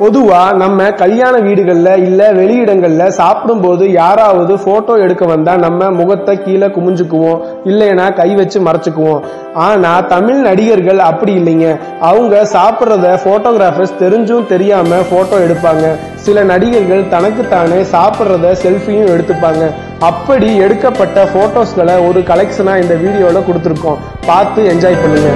பொதுவா நம்ம கல்யாண வீடுகள்ல இல்ல வெளியிடங்கள்ல சாப்பிடும்போது யாராவது போட்டோ எடுக்க வந்தா நம்ம முகத்தை கீழே குமிஞ்சுக்குவோம் இல்லைன்னா கை வச்சு மறைச்சுக்குவோம் ஆனா தமிழ் நடிகர்கள் அப்படி இல்லைங்க அவங்க சாப்பிடுறத போட்டோகிராஃபர்ஸ் தெரிஞ்சும் தெரியாம போட்டோ எடுப்பாங்க சில நடிகர்கள் தனக்குத்தானே சாப்பிடுறத செல்ஃபியும் எடுத்துப்பாங்க அப்படி எடுக்கப்பட்ட போட்டோஸ்களை ஒரு கலெக்ஷனா இந்த வீடியோல கொடுத்துருக்கோம் பார்த்து என்ஜாய் பண்ணுங்க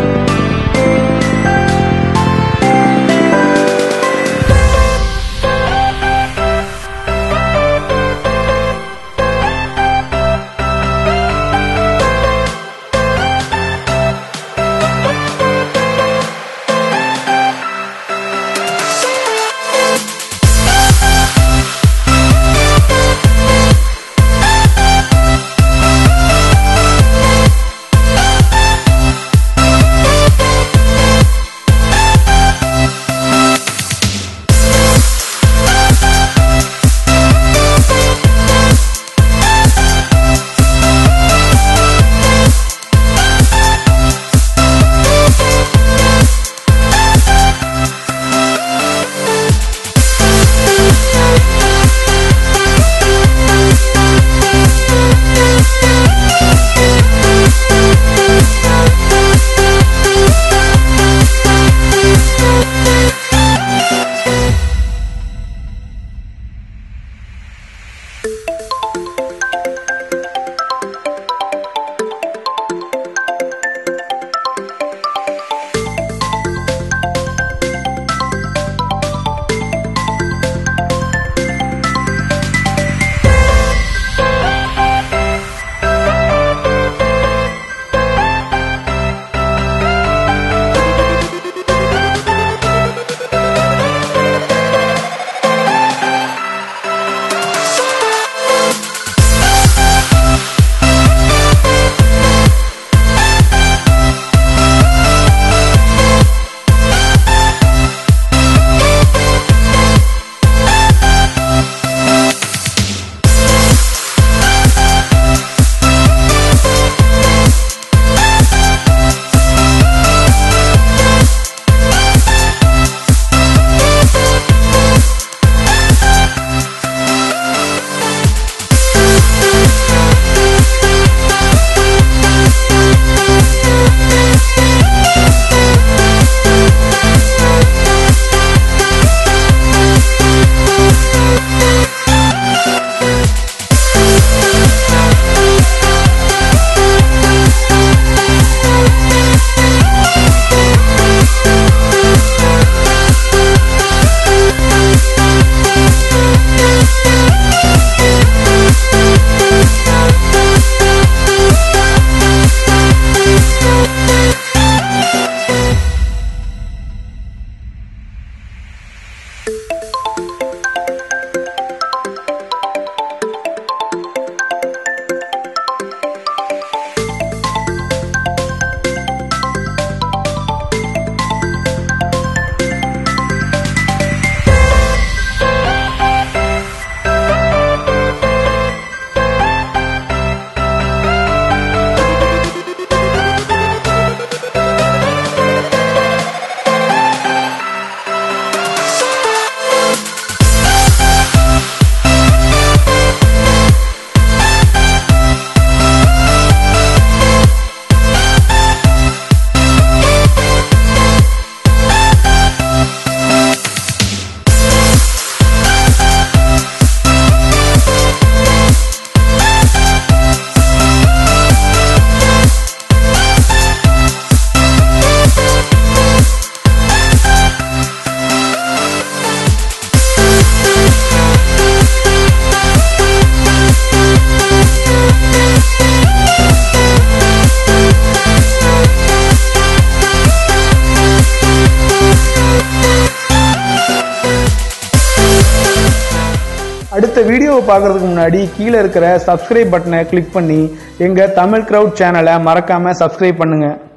அடுத்த வீடியோவை பார்க்கறதுக்கு முன்னாடி கீழே இருக்கிற சப்ஸ்கிரைப் பட்டனை கிளிக் பண்ணி எங்க தமிழ் கிரவுட் சேனலை மறக்காம சப்ஸ்கிரைப் பண்ணுங்க